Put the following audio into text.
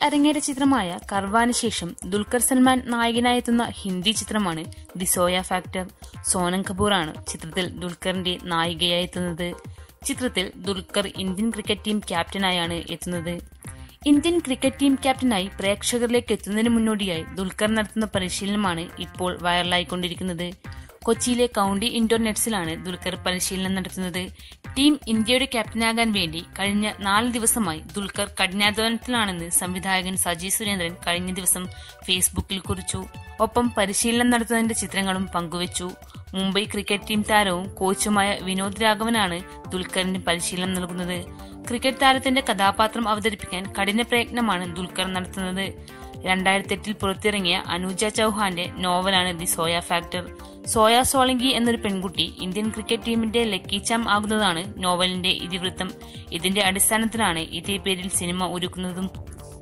അരങ്ങേറ്റ ചിത്രമായ കർവാന് ശേഷം ദുൽഖർ സൽമാൻ നായകനായെത്തുന്ന ഹിന്ദി ചിത്രമാണ് ദി സോയ ഫാക്ടർ സോനം കപൂറാണ് ചിത്രത്തിൽ ദുൽഖറിന്റെ നായികയായി എത്തുന്നത് ചിത്രത്തിൽ ദുൽഖർ ഇന്ത്യൻ ക്രിക്കറ്റ് ടീം ക്യാപ്റ്റനായാണ് എത്തുന്നത് ഇന്ത്യൻ ക്രിക്കറ്റ് ടീം ക്യാപ്റ്റനായി പ്രേക്ഷകരിലേക്ക് എത്തുന്നതിന് മുന്നോടിയായി ദുൽഖർ നടത്തുന്ന പരിശീലനമാണ് ഇപ്പോൾ വൈറലായിക്കൊണ്ടിരിക്കുന്നത് കൊച്ചിയിലെ കൌണ്ടി ഇൻഡോർ നെറ്റ്സിലാണ് ദുൽഖർ പരിശീലനം നടത്തുന്നത് ടീം ഇന്ത്യയുടെ ക്യാപ്റ്റനാകാൻ വേണ്ടി കഴിഞ്ഞ നാല് ദിവസമായി ദുൽഖർ കഠിനാധ്വാനത്തിലാണെന്ന് സംവിധായകൻ സജി സുരേന്ദ്രൻ കഴിഞ്ഞ ദിവസം ഫേസ്ബുക്കിൽ കുറിച്ചു ഒപ്പം പരിശീലനം നടത്തുന്നതിന്റെ ചിത്രങ്ങളും പങ്കുവച്ചു മുംബൈ ക്രിക്കറ്റ് ടീം താരവും കോച്ചുമായ വിനോദ് രാഘവനാണ് ദുൽഖറിന് പരിശീലനം നൽകുന്നത് ക്രിക്കറ്റ് താരത്തിന്റെ കഥാപാത്രം അവതരിപ്പിക്കാൻ കഠിന പ്രയത്നമാണ് ദുൽഖർ നടത്തുന്നത് രണ്ടായിരത്തി എട്ടിൽ പുറത്തിറങ്ങിയ അനുജ ചൌഹാന്റെ നോവലാണ് ദി സോയ ഫാക്ടർ സോയ സോളങ്കി എന്നൊരു പെൺകുട്ടി ഇന്ത്യൻ ക്രിക്കറ്റ് ടീമിന്റെ ലക്കി ചാം ആകുന്നതാണ് നോവലിന്റെ ഇതിവൃത്തം ഇതിന്റെ അടിസ്ഥാനത്തിലാണ് ഇതേ പേരിൽ സിനിമ ഒരുക്കുന്നതും